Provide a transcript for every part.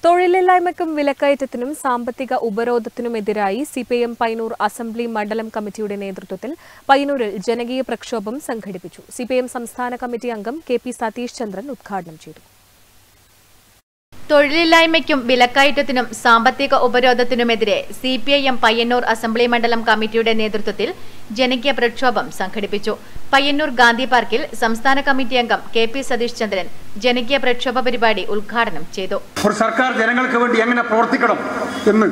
തൊഴിലില്ലായ്മയ്ക്കും വിലക്കയറ്റത്തിനും സാമ്പത്തിക ഉപരോധത്തിനുമെതിരായി CPIM Payyanur assembly മണ്ഡലം കമ്മിറ്റിയുടെ നേതൃത്വത്തിൽ പയ്യന്നൂരിൽ ജനകീയ പ്രക്ഷോഭം സംഘടിപ്പിച്ചു സിപിഐഎം സംസ്ഥാന കമ്മിറ്റി അംഗം കെ പി സതീഷ് ചന്ദ്രൻ ഉദ്ഘാടനം ചെയ്തു തൊഴിലില്ലായ്മയ്ക്കും വിലക്കയറ്റത്തിനും സാമ്പത്തിക ഉപരോധത്തിനുമെതിരെ C P I M Payyanur assembly മണ്ഡലം കമ്മിറ്റിയുടെ നേതൃത്വത്തിൽ ജനകീയ പ്രക്ഷോഭം സംഘടിപ്പിച്ചു പയ്യന്നൂർ ഗാന്ധി പാർക്കിൽ സംസ്ഥാന കമ്മിറ്റി അംഗം കെ പി സതീഷ് ചന്ദ്രൻ ജനകീയ പ്രക്ഷോഭ പരിപാടി ഉദ്ഘാടനം ചെയ്തു ഒരു സർക്കാർ ജനങ്ങൾക്ക് വേണ്ടി എങ്ങനെ പ്രവർത്തിക്കണം എന്ന്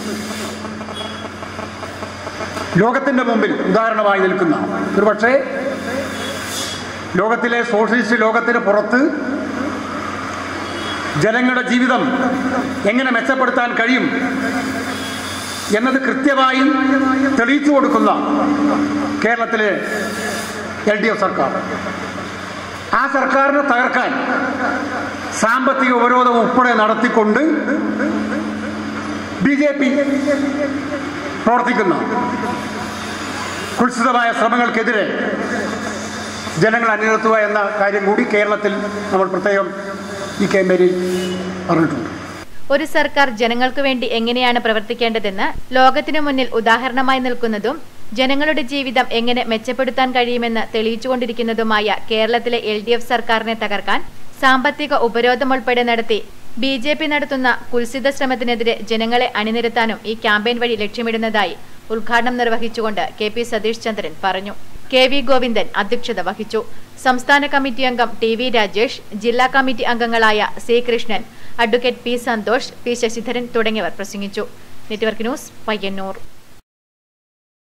ലോകത്തിന്റെ മുമ്പിൽ ഉദാഹരണമായി നിൽക്കുന്ന ഒരുപക്ഷെ ലോകത്തിലെ സോഷ്യലിസ്റ്റ് ലോകത്തിന് പുറത്ത് ജനങ്ങളുടെ ജീവിതം എങ്ങനെ മെച്ചപ്പെടുത്താൻ കഴിയും എന്നത് കൃത്യമായി തെളിയിച്ചു കൊടുക്കുന്ന കേരളത്തിലെ എൽ ഡി എഫ് സർക്കാർ ആ സർക്കാരിനെ തകർക്കാൻ സാമ്പത്തിക ഉപരോധം ഉൾപ്പെടെ നടത്തിക്കൊണ്ട് ബി ജെ പി പ്രവർത്തിക്കുന്ന കുത്സിതമായ ശ്രമങ്ങൾക്കെതിരെ ജനങ്ങൾ അണിനിർത്തുക എന്ന കാര്യം കൂടി കേരളത്തിൽ നമ്മൾ പ്രത്യേകം ഈ ക്യാമ്പയിനിൽ പറഞ്ഞിട്ടുണ്ട് ഒരു സർക്കാർ ജനങ്ങൾക്ക് വേണ്ടി എങ്ങനെയാണ് പ്രവർത്തിക്കേണ്ടതെന്ന് ലോകത്തിനു മുന്നിൽ ഉദാഹരണമായി നിൽക്കുന്നതും ജനങ്ങളുടെ ജീവിതം എങ്ങനെ മെച്ചപ്പെടുത്താൻ കഴിയുമെന്ന് തെളിയിച്ചുകൊണ്ടിരിക്കുന്നതുമായ കേരളത്തിലെ എൽ ഡി എഫ് സർക്കാരിനെ തകർക്കാൻ സാമ്പത്തിക ഉപരോധം ഉൾപ്പെടെ നടത്തി ബി ജെ പി നടത്തുന്ന കുൽസിത ശ്രമത്തിനെതിരെ ജനങ്ങളെ അണിനിരത്താനും ഈ ക്യാമ്പയിൻ വഴി ലക്ഷ്യമിടുന്നതായി ഉദ്ഘാടനം നിർവഹിച്ചുകൊണ്ട് കെ പി സതീഷ് ചന്ദ്രൻ പറഞ്ഞു കെ വി ഗോവിന്ദൻ അധ്യക്ഷത വഹിച്ചു സംസ്ഥാന കമ്മിറ്റി അംഗം ടി വി രാജേഷ് ജില്ലാ കമ്മിറ്റി അംഗങ്ങളായ C Krishnan advocate P Santhosh P Sasidharan തുടങ്ങിയവർ പ്രസംഗിച്ചു നെറ്റ്വർക്ക് ന്യൂസ് പയ്യന്നൂർ